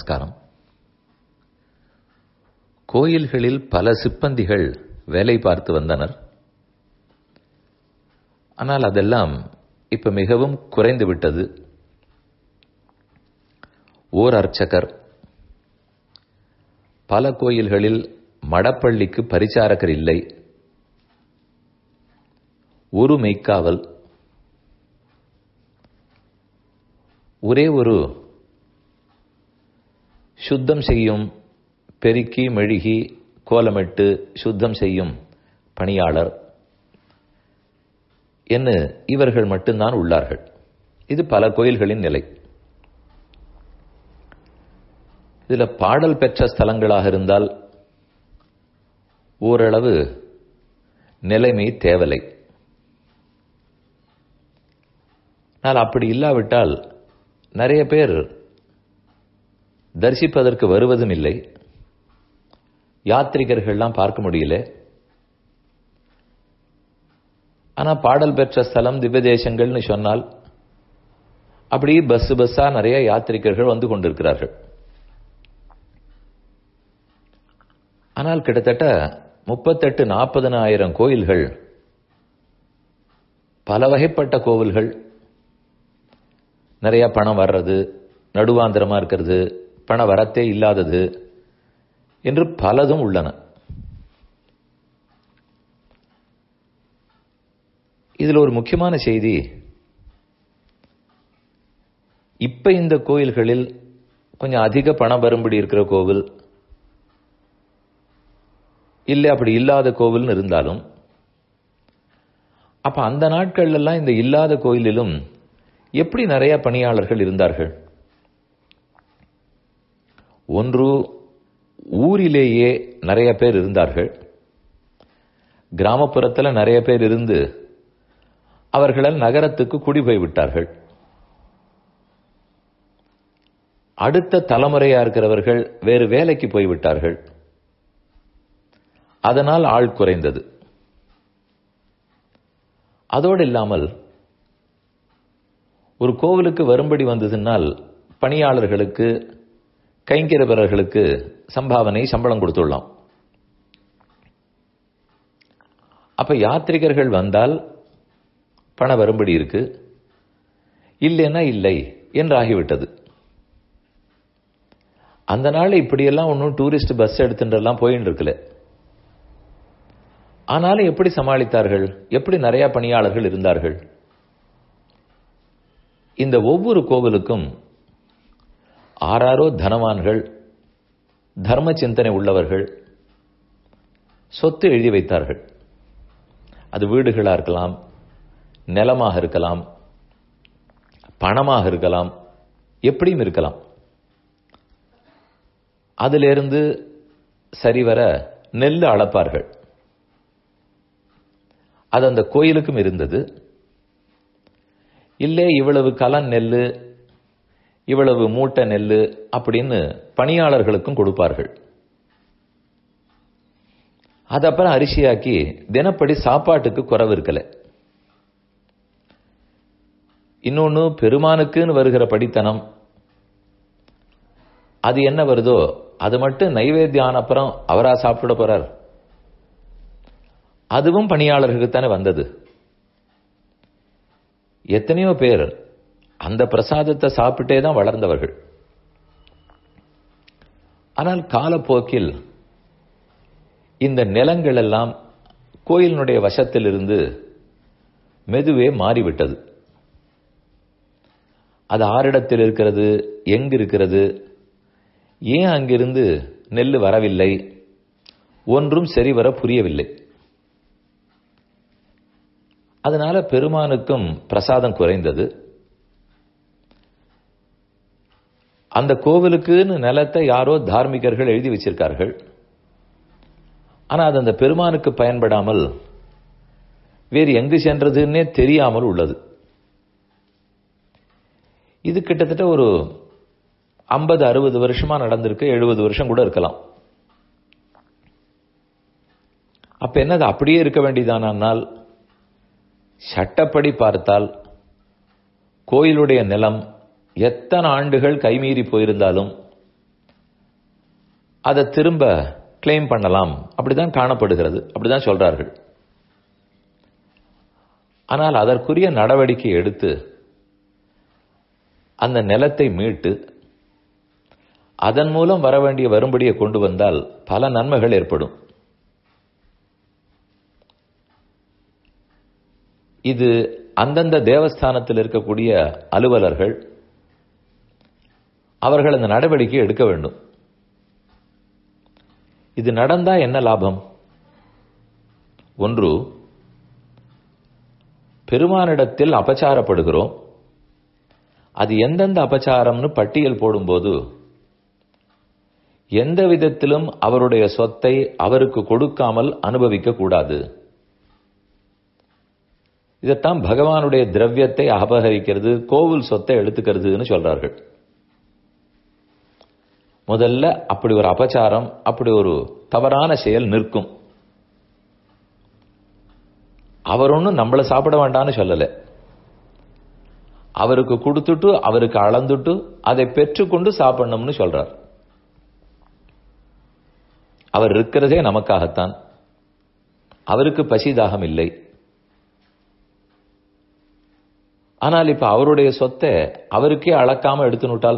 நமஸ்காரம் கோயில்களில் பல சிப்பந்திகள் வேலை பார்த்து வந்தனர் ஆனால் அதெல்லாம் இப்ப மிகவும் குறைந்து விட்டது ஓர் அர்ச்சகர் பல கோயில்களில் மடப்பள்ளிக்கு பரிச்சாரகர் இல்லை ஒரு மெய்க்காவல் ஒரே ஒரு சுத்தம் செய்யும் பெருக்கி மெழுகி கோலமிட்டு சுத்தம் செய்யும் பணியாளர் என்ன இவர்கள் மட்டும்தான் உள்ளார்கள் இது பல கோயில்களின் நிலை இதுல பாடல் பெற்ற ஸ்தலங்களாக இருந்தால் ஓரளவு நிலைமை தேவலை ஆனால் அப்படி இல்லாவிட்டால் நிறைய பேர் தரிசிப்பதற்கு வருவதும் இல்லை யாத்திரிகர்கள்லாம் பார்க்க முடியல ஆனா பாடல் பெற்ற ஸ்தலம் திவ்ய தேசங்கள்னு சொன்னால் அப்படி பஸ் பஸ்ஸா நிறைய யாத்திரிகர்கள் வந்து கொண்டிருக்கிறார்கள் ஆனால் கிட்டத்தட்ட முப்பத்தெட்டு நாற்பதனாயிரம் கோயில்கள் பல வகைப்பட்ட கோவில்கள் நிறைய பணம் வர்றது நடுவாந்திரமா இருக்கிறது பண வரத்தே இல்லாதது என்று பலதும் உள்ளன இதில் ஒரு முக்கியமான செய்தி இப்ப இந்த கோயில்களில் கொஞ்சம் அதிக பணம் வரும்படி இருக்கிற கோவில் இல்லை அப்படி இல்லாத கோவில்னு இருந்தாலும் அப்ப அந்த நாட்கள்ல எல்லாம் இந்த இல்லாத கோயிலிலும் எப்படி நிறைய பணியாளர்கள் இருந்தார்கள் ஒன்று ஊரிலேயே நிறைய பேர் இருந்தார்கள் கிராமப்புறத்தில் நிறைய பேர் இருந்து அவர்களால் நகரத்துக்கு குடி போய் விட்டார்கள் அடுத்த தலைமுறையா இருக்கிறவர்கள் வேறு வேலைக்கு போய்விட்டார்கள் அதனால் ஆள் குறைந்தது அதோடு இல்லாமல் ஒரு கோவிலுக்கு வரும்படி வந்ததுனால் பணியாளர்களுக்கு கைங்கிரவர்களுக்கு சம்பாவனை சம்பளம் கொடுத்துள்ளோம் அப்ப யாத்திரிகர்கள் வந்தால் பண வரும்படி இருக்கு இல்லைன்னா இல்லை என்று ஆகிவிட்டது அந்த நாள் இப்படியெல்லாம் ஒன்றும் டூரிஸ்ட் பஸ் எடுத்துட்டெல்லாம் போயின்னு இருக்கல ஆனாலும் எப்படி சமாளித்தார்கள் எப்படி நிறைய பணியாளர்கள் இருந்தார்கள் இந்த ஒவ்வொரு கோவிலுக்கும் ஆறாரோ தனவான்கள் தர்ம சிந்தனை உள்ளவர்கள் சொத்து எழுதி வைத்தார்கள் அது வீடுகளாக இருக்கலாம் நிலமாக இருக்கலாம் பணமாக இருக்கலாம் எப்படியும் இருக்கலாம் அதிலிருந்து சரிவர நெல் அளப்பார்கள் அது அந்த கோயிலுக்கும் இருந்தது இல்லை இவ்வளவு கலன் நெல் இவ்வளவு மூட்டை நெல் அப்படின்னு பணியாளர்களுக்கும் கொடுப்பார்கள் அது அப்புறம் அரிசியாக்கி தினப்படி சாப்பாட்டுக்கு குறவு இருக்கல இன்னொன்னு பெருமானுக்குன்னு வருகிற படித்தனம் அது என்ன வருதோ அது மட்டும் நைவேத்தியம் ஆன அப்புறம் அவரா சாப்பிட போறார் அதுவும் பணியாளர்களுக்கு தானே வந்தது எத்தனையோ பேர் அந்த பிரசாதத்தை சாப்பிட்டே தான் வளர்ந்தவர்கள் ஆனால் காலப்போக்கில் இந்த நிலங்கள் எல்லாம் கோயிலினுடைய வசத்திலிருந்து மெதுவே மாறிவிட்டது அது ஆரிடத்தில் இருக்கிறது எங்கு இருக்கிறது ஏன் அங்கிருந்து நெல் வரவில்லை ஒன்றும் சரிவர புரியவில்லை அதனால பெருமானுக்கும் பிரசாதம் குறைந்தது அந்த கோவிலுக்குன்னு நிலத்தை யாரோ தார்மிகர்கள் எழுதி வச்சிருக்கார்கள் ஆனா அது அந்த பெருமானுக்கு பயன்படாமல் வேறு எங்கு சென்றதுன்னே தெரியாமல் உள்ளது இது கிட்டத்தட்ட ஒரு ஐம்பது அறுபது வருஷமா நடந்திருக்கு எழுபது வருஷம் கூட இருக்கலாம் அப்ப என்னது அப்படியே இருக்க வேண்டியதானால் சட்டப்படி பார்த்தால் கோயிலுடைய நிலம் எத்தனை ஆண்டுகள் கைமீறி போயிருந்தாலும் அதை திரும்ப கிளைம் பண்ணலாம் அப்படிதான் காணப்படுகிறது அப்படிதான் சொல்றார்கள் ஆனால் அதற்குரிய நடவடிக்கை எடுத்து அந்த நிலத்தை மீட்டு அதன் மூலம் வர வேண்டிய வரும்படியை கொண்டு வந்தால் பல நன்மைகள் ஏற்படும் இது அந்தந்த தேவஸ்தானத்தில் இருக்கக்கூடிய அலுவலர்கள் அவர்கள் அந்த நடவடிக்கை எடுக்க வேண்டும் இது நடந்தா என்ன லாபம் ஒன்று பெருமானிடத்தில் அபச்சாரப்படுகிறோம் அது எந்தெந்த அபச்சாரம்னு பட்டியல் போடும்போது எந்த விதத்திலும் அவருடைய சொத்தை அவருக்கு கொடுக்காமல் அனுபவிக்க கூடாது இதைத்தான் பகவானுடைய திரவியத்தை அபகரிக்கிறது கோவில் சொத்தை எடுத்துக்கிறதுன்னு சொல்றார்கள் முதல்ல அப்படி ஒரு அபச்சாரம் அப்படி ஒரு தவறான செயல் நிற்கும் அவர் ஒன்றும் நம்மளை சாப்பிட வேண்டாம்னு சொல்லல அவருக்கு கொடுத்துட்டு அவருக்கு அளந்துட்டு அதை பெற்றுக்கொண்டு சாப்பிடணும்னு சொல்றார் அவர் இருக்கிறதே நமக்காகத்தான் அவருக்கு பசிதாகம் இல்லை ஆனால் இப்ப அவருடைய சொத்தை அவருக்கே அளக்காம எடுத்துனுட்டால்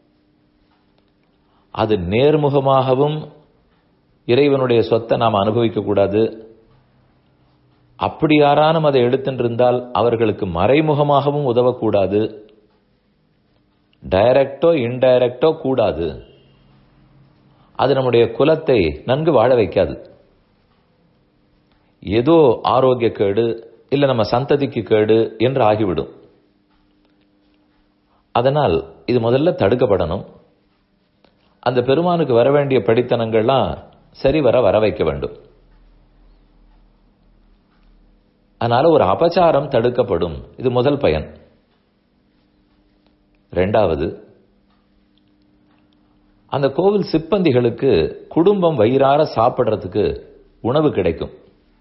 அது நேர்முகமாகவும் இறைவனுடைய சொத்தை நாம் அனுபவிக்க கூடாது அப்படி யாரானும் அதை எடுத்துருந்தால் அவர்களுக்கு மறைமுகமாகவும் உதவக்கூடாது டைரக்டோ இன்டைரக்டோ கூடாது அது நம்முடைய குலத்தை நன்கு வாழ வைக்காது ஏதோ ஆரோக்கிய கேடு இல்ல நம்ம சந்ததிக்கு கேடு என்று ஆகிவிடும் அதனால் இது முதல்ல தடுக்கப்படணும் அந்த பெருமானுக்கு வர வேண்டிய படித்தனங்கள்லாம் சரி வர வர வைக்க வேண்டும் அதனால ஒரு அபச்சாரம் தடுக்கப்படும் இது முதல் பயன் ரெண்டாவது அந்த கோவில் சிப்பந்திகளுக்கு குடும்பம் வயிறார சாப்பிடுறதுக்கு உணவு கிடைக்கும்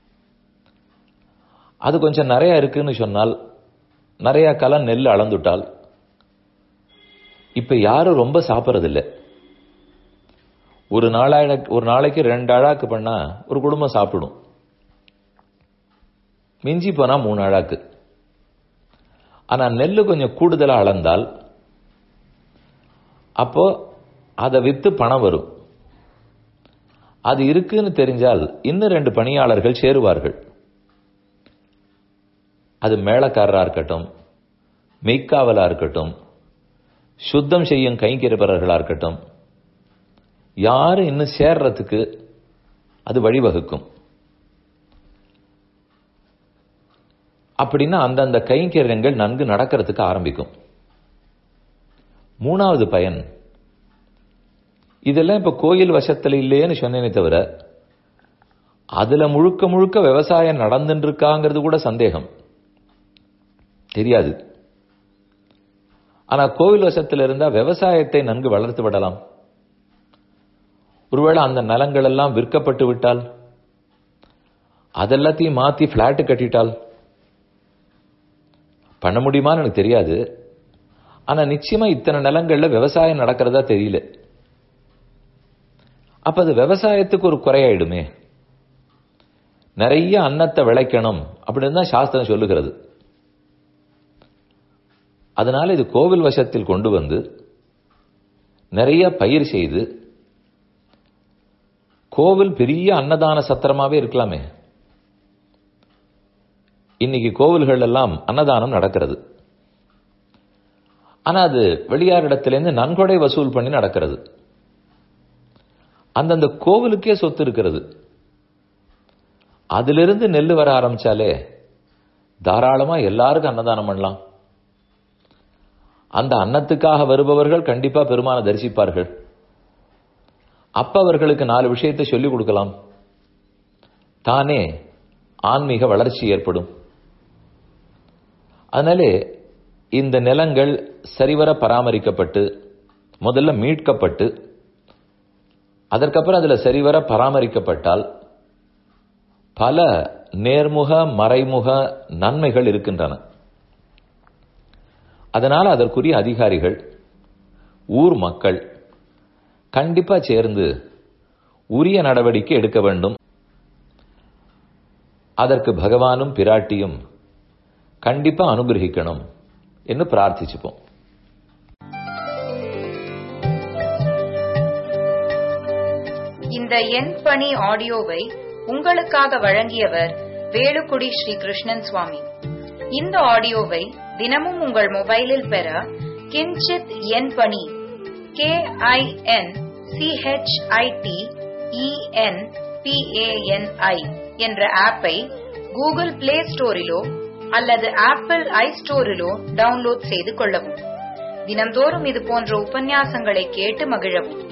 அது கொஞ்சம் நிறைய இருக்குன்னு சொன்னால் நிறைய கலம் நெல் அளந்துட்டால் இப்ப யாரும் ரொம்ப சாப்பிட்றதில்லை ஒரு நாளாக ஒரு நாளைக்கு ரெண்டு அழாக்கு பண்ணா ஒரு குடும்பம் சாப்பிடும் மிஞ்சி போனா மூணு அழாக்கு ஆனா நெல் கொஞ்சம் கூடுதலா அளந்தால் அப்போ அதை வித்து பணம் வரும் அது இருக்குன்னு தெரிஞ்சால் இன்னும் ரெண்டு பணியாளர்கள் சேருவார்கள் அது மேளக்காரரா இருக்கட்டும் மெய்க்காவலா இருக்கட்டும் சுத்தம் செய்யும் கைங்கிருப்பவர்களா இருக்கட்டும் யாரும் இன்னும் சேர்றதுக்கு அது வழிவகுக்கும் அப்படின்னா அந்தந்த கைங்கரியங்கள் நன்கு நடக்கிறதுக்கு ஆரம்பிக்கும் மூணாவது பயன் இதெல்லாம் இப்ப கோயில் வசத்துல இல்லையேன்னு சொன்னேனே தவிர அதுல முழுக்க முழுக்க விவசாயம் நடந்துட்டு இருக்காங்கிறது கூட சந்தேகம் தெரியாது ஆனா கோவில் வசத்தில் இருந்தா விவசாயத்தை நன்கு வளர்த்து விடலாம் ஒருவேளை அந்த நிலங்கள் எல்லாம் விற்கப்பட்டு விட்டால் அதெல்லாத்தையும் மாத்தி பிளாட் கட்டிட்டால் பண்ண முடியுமான்னு எனக்கு தெரியாது ஆனா நிச்சயமா இத்தனை நிலங்கள்ல விவசாயம் நடக்கிறதா தெரியல அப்ப அது விவசாயத்துக்கு ஒரு குறையாயிடுமே நிறைய அன்னத்தை விளைக்கணும் அப்படின்னு தான் சாஸ்திரம் சொல்லுகிறது அதனால இது கோவில் வசத்தில் கொண்டு வந்து நிறைய பயிர் செய்து கோவில் பெரிய அன்னதான சத்திரமாவே இருக்கலாமே இன்னைக்கு கோவில்கள் எல்லாம் அன்னதானம் நடக்கிறது ஆனா அது வெளியாரிடத்திலிருந்து நன்கொடை வசூல் பண்ணி நடக்கிறது அந்தந்த கோவிலுக்கே சொத்து இருக்கிறது அதிலிருந்து நெல் வர ஆரம்பிச்சாலே தாராளமா எல்லாருக்கும் அன்னதானம் பண்ணலாம் அந்த அன்னத்துக்காக வருபவர்கள் கண்டிப்பா பெருமான தரிசிப்பார்கள் அப்ப அவர்களுக்கு நாலு விஷயத்தை சொல்லிக் கொடுக்கலாம் தானே ஆன்மீக வளர்ச்சி ஏற்படும் அதனாலே இந்த நிலங்கள் சரிவர பராமரிக்கப்பட்டு முதல்ல மீட்கப்பட்டு அதற்கப்புறம் அதுல சரிவர பராமரிக்கப்பட்டால் பல நேர்முக மறைமுக நன்மைகள் இருக்கின்றன அதனால் அதற்குரிய அதிகாரிகள் ஊர் மக்கள் கண்டிப்பா சேர்ந்து உரிய நடவடிக்கை எடுக்க வேண்டும் அதற்கு பகவானும் பிராட்டியும் கண்டிப்பா அனுகிரகிக்கணும் என்று பிரார்த்திச்சுப்போம் இந்த எண் பணி ஆடியோவை உங்களுக்காக வழங்கியவர் வேலுக்குடி ஸ்ரீ கிருஷ்ணன் சுவாமி இந்த ஆடியோவை தினமும் உங்கள் மொபைலில் பெற கிஞ்சித் எண் பணி கே ஐ என் சிஹெச்ஐடி இஎன் பிஏஎன்ஐ என்ற ஆப்பை கூகுள் பிளே ஸ்டோரிலோ அல்லது ஆப்பிள் ஐ ஸ்டோரிலோ டவுன்லோட் செய்து கொள்ளவும் தினம்தோறும் இது போன்ற உபன்யாசங்களை கேட்டு மகிழவும்